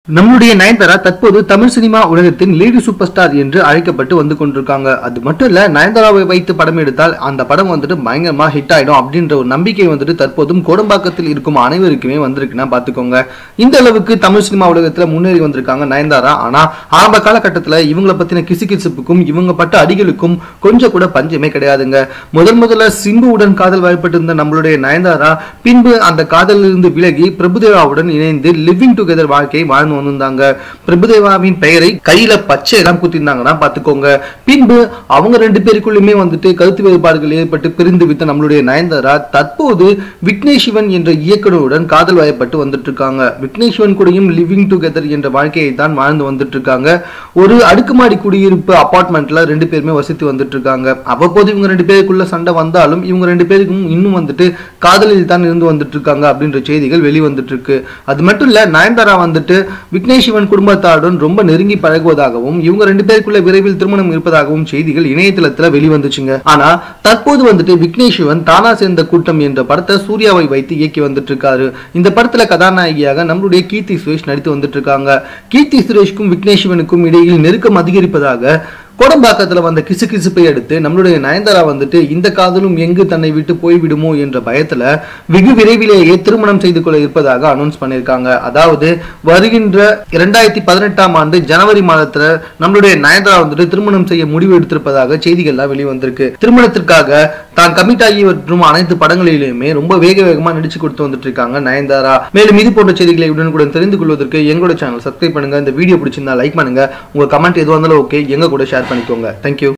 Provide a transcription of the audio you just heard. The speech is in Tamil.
நம்மளுடைய நயன்தாரா தற்போது தமிழ் சினிமா உலகத்தின் லேடி சூப்பர் ஸ்டார் என்று அழைக்கப்பட்டு வந்து கொண்டிருக்காங்க அது மட்டும் இல்ல நயன்தாராவை வைத்து படம் எடுத்தால் அந்த படம் வந்துட்டு பயங்கரமா ஹிட் ஆயிடும் அப்படின்ற ஒரு நம்பிக்கை வந்துட்டு தற்போதும் கோடம்பாக்கத்தில் இருக்கும் அனைவருக்குமே வந்திருக்குன்னா பாத்துக்கோங்க இந்த அளவுக்கு தமிழ் சினிமா உலகத்துல முன்னேறி வந்திருக்காங்க நயன்தாரா ஆனா ஆரம்ப காலகட்டத்துல இவங்கள பத்தின கிசுகிசுப்புக்கும் இவங்க பட்ட அடிகளுக்கும் கொஞ்சம் கூட பஞ்சமே கிடையாதுங்க முதல் முதல்ல சிம்புவுடன் காதல் வயப்பட்டிருந்த நம்மளுடைய நயன்தாரா பின்பு அந்த காதலிலிருந்து விலகி பிரபுதேவாவுடன் இணைந்து லிவிங் டுகெதர் வாழ்க்கையை வாழ்ந்து வந்திருந்தாங்க பிரபுதேவாவின் பெயரை கையில பச்சை எல்லாம் குத்திருந்தாங்கன்னா பாத்துக்கோங்க பின்பு அவங்க ரெண்டு பேருக்குள்ளுமே வந்துட்டு கருத்து வேறுபாடுகள் ஏற்பட்டு பிரிந்து விட்ட நம்மளுடைய நயன்தாரா தற்போது விக்னேஷ் சிவன் என்ற இயக்குனருடன் காதல் வயப்பட்டு வந்துட்டு இருக்காங்க விக்னேஷ் சிவன் கூடயும் லிவிங் டுகெதர் என்ற வாழ்க்கையை தான் வாழ்ந்து வந்துட்டு இருக்காங்க ஒரு அடுக்குமாடி குடியிருப்பு அபார்ட்மெண்ட்ல ரெண்டு பேருமே வசித்து வந்துட்டு இருக்காங்க அவ்வப்போது இவங்க ரெண்டு பேருக்குள்ள சண்டை வந்தாலும் இவங்க ரெண்டு பேருக்கும் இன்னும் வந்துட்டு காதலில் தான் இருந்து வந்துட்டு இருக்காங்க அப்படின்ற செய்திகள் வெளிவந்துட்டு இருக்கு அது மட்டும் இல்ல நயன்தாரா வந்துட்டு விக்னேஷ் சிவன் குடும்பத்தாருடன் ரொம்ப நெருங்கி பழகுவதாகவும் இவங்க ரெண்டு பேருக்குள்ள விரைவில் திருமணம் இருப்பதாகவும் செய்திகள் இணையதளத்துல வெளிவந்துச்சுங்க ஆனா தற்போது வந்துட்டு விக்னேஷ் சிவன் தானா சேர்ந்த கூட்டம் என்ற படத்தை சூர்யாவை வைத்து இயக்கி வந்துட்டு இருக்காரு இந்த படத்துல கதாநாயகியாக நம்மளுடைய கீர்த்தி சுரேஷ் நடித்து வந்துட்டு இருக்காங்க கீர்த்தி சுரேஷ்க்கும் விக்னேஷ் சிவனுக்கும் இடையில் நெருக்கம் அதிகரிப்பதாக கோடம்பாக்கத்துல வந்த கிசுகிசுப்பை அடுத்து நம்மளுடைய நயன்தாரா வந்துட்டு இந்த காதலும் எங்கு தன்னை விட்டு போய்விடுமோ என்ற பயத்துல வெகு விரைவிலேயே திருமணம் செய்து கொள்ள இருப்பதாக அனௌன்ஸ் பண்ணியிருக்காங்க அதாவது வருகின்ற இரண்டாயிரத்தி பதினெட்டாம் ஆண்டு ஜனவரி மாதத்துல நம்மளுடைய நயன்தாரா வந்துட்டு திருமணம் செய்ய முடிவு எடுத்திருப்பதாக செய்திகள்லாம் வெளிவந்திருக்கு திருமணத்திற்காக தான் கமிட் ஆகி மற்றும் அனைத்து படங்களிலுமே ரொம்ப வேக வேகமா நடிச்சு கொடுத்து வந்துட்டு இருக்காங்க நயன்தாரா மேலும் இது போன்ற செய்திகளை உடனுக்குடன் தெரிந்து கொள்வதற்கு எங்களோட சேனல் சப்ஸ்கிரைப் பண்ணுங்க இந்த வீடியோ பிடிச்சிருந்தா லைக் பண்ணுங்க உங்க கமெண்ட் எதுவாக இருந்தாலும் ஓகே எங்க கூட ஷேர் பண்ணிக்கோங்க தேங்க்யூ